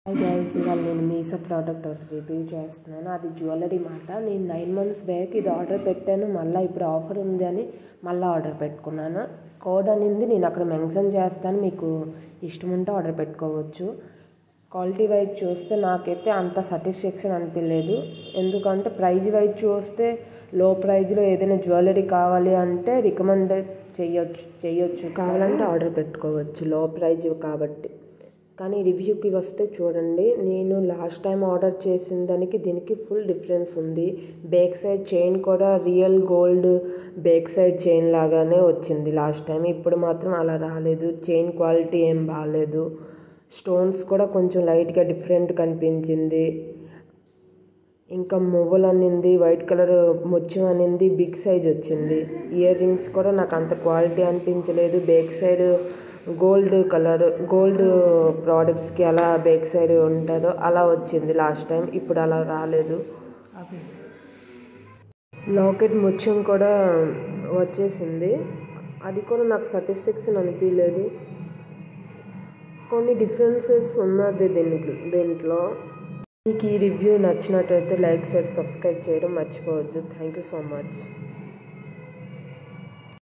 hi guys ఇవాళ నేను Meesho product ఒకటి రివ్యూ చేస్తున్నాను అది జ్యువెలరీ మాట నేను నైన్ మంత్స్ బ్యాక్ ఇది ఆర్డర్ పెట్టాను మళ్ళీ ఇప్పుడు ఆఫర్ ఉంది అని మళ్ళీ ఆర్డర్ పెట్టుకున్నాను కోడ్ అనింది నేను అక్కడ మెన్షన్ చేస్తాను మీకు ఇష్టం ఉంటే ఆర్డర్ పెట్టుకోవచ్చు క్వాలిటీ వైజ్ చూస్తే నాకైతే అంత సాటిస్ఫాక్షన్ అనిపించలేదు ఎందుకంటే ప్రైజ్ వైజ్ చూస్తే లో ప్రైజ్లో ఏదైనా జ్యువెలరీ కావాలి అంటే రికమెండ్ చేయొచ్చు చేయొచ్చు కావాలంటే ఆర్డర్ పెట్టుకోవచ్చు లో ప్రైజ్ కాబట్టి కానీ రివ్యూకి వస్తే చూడండి నేను లాస్ట్ టైం ఆర్డర్ చేసిన దానికి దీనికి ఫుల్ డిఫరెన్స్ ఉంది బ్యాక్ సైడ్ చైన్ కూడా real gold back side chain లాగానే వచ్చింది లాస్ట్ టైం ఇప్పుడు మాత్రం అలా రాలేదు చైన్ క్వాలిటీ ఏం బాగాలేదు స్టోన్స్ కూడా కొంచెం లైట్గా డిఫరెంట్ కనిపించింది ఇంకా మువ్వలు అనింది వైట్ కలర్ ముత్యం అనింది బిగ్ సైజ్ వచ్చింది ఇయర్ రింగ్స్ కూడా నాకు అంత క్వాలిటీ అనిపించలేదు back side gold colour gold ప్రోడక్ట్స్కి ఎలా బ్యాక్ సైడ్ ఉంటుందో అలా వచ్చింది లాస్ట్ టైం ఇప్పుడు అలా రాలేదు లాకెట్ ముత్యం కూడా వచ్చేసింది అది కూడా నాకు సాటిస్ఫాక్షన్ అనిపించలేదు కొన్ని డిఫరెన్సెస్ ఉన్నది దీనికి దీంట్లో మీకు ఈ రివ్యూ నచ్చినట్టయితే లైక్ షేర్ సబ్స్క్రైబ్ చేయడం మర్చిపోవద్దు థ్యాంక్ యూ సో మచ్